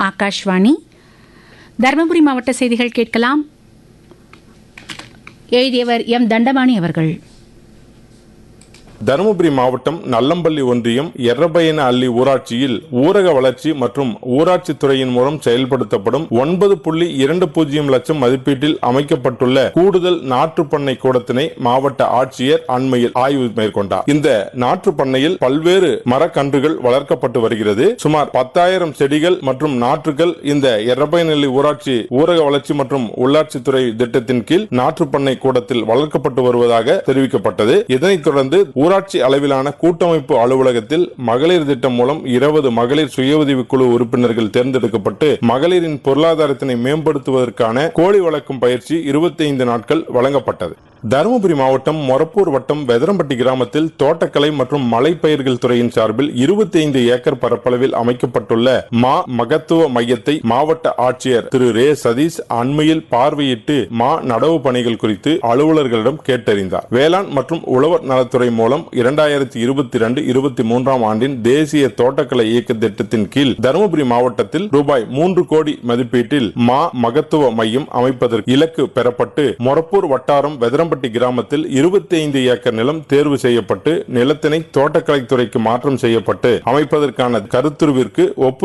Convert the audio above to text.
ஆகாஷ்வாணி தருமபுரி மாவட்ட செய்திகள் கேட்கலாம் எழுதியவர் எம் தண்டபாணி அவர்கள் தருமபுரி மாவட்டம் நல்லம்பள்ளி ஒன்றியம் எர்ரபயன அள்ளி ஊராட்சியில் ஊரக வளர்ச்சி மற்றும் ஊராட்சித் துறையின் மூலம் செயல்படுத்தப்படும் ஒன்பது புள்ளி இரண்டு பூஜ்ஜியம் லட்சம் மதிப்பீட்டில் அமைக்கப்பட்டுள்ள கூடுதல் நாற்று பண்ணை கூடத்தினை மாவட்ட ஆட்சியர் அண்மையில் ஆய்வு மேற்கொண்டார் இந்த நாற்று பண்ணையில் பல்வேறு மரக்கன்றுகள் வளர்க்கப்பட்டு வருகிறது சுமார் பத்தாயிரம் செடிகள் மற்றும் நாற்றுகள் இந்த எர்ரபயனல்லி ஊராட்சி ஊரக வளர்ச்சி மற்றும் உள்ளாட்சித்துறை திட்டத்தின் கீழ் நாற்று பண்ணை கூடத்தில் வளர்க்கப்பட்டு வருவதாக தெரிவிக்கப்பட்டது இதனைத் தொடர்ந்து ஊராட்சி அளவிலான கூட்டமைப்பு அலுவலகத்தில் மகளிர் திட்டம் மூலம் இருபது மகளிர் சுய உதவிக் குழு உறுப்பினர்கள் தேர்ந்தெடுக்கப்பட்டு மகளிரின் பொருளாதாரத்தினை மேம்படுத்துவதற்கான கோழி வளர்க்கும் பயிற்சி இருபத்தி நாட்கள் வழங்கப்பட்டது தருமபுரி மாவட்டம் மொரப்பூர் வட்டம் வெதரம்பட்டி கிராமத்தில் தோட்டக்கலை மற்றும் மலைப்பயிர்கள் துறையின் சார்பில் 25 ஏக்கர் பரப்பளவில் அமைக்கப்பட்டுள்ள மா மகத்துவ மையத்தை மாவட்ட ஆட்சியர் திரு ரே சதீஷ் அண்மையில் பார்வையிட்டு மா நடவு பணிகள் குறித்து அலுவலர்களிடம் கேட்டறிந்தார் வேளாண் மற்றும் உழவர் நலத்துறை மூலம் இரண்டாயிரத்தி இருபத்தி ரெண்டு இருபத்தி மூன்றாம் ஆண்டின் தேசிய தோட்டக்கலை இயக்க திட்டத்தின் கீழ் தருமபுரி மாவட்டத்தில் ரூபாய் மூன்று கோடி மதிப்பீட்டில் மா மகத்துவ மையம் அமைப்பதற்கு இலக்கு பெறப்பட்டு மொரப்பூர் வட்டாரம் வெதரம்பட்டி கிராமத்தில் 25 ஏக்கர் நிலம் தேர்வு செய்யப்பட்டு நிலத்தினை தோட்டக்கலைத்துறைக்கு மாற்றம் செய்யப்பட்டு அமைப்பதற்கான கருத்துருவிற்கு ஒப்பு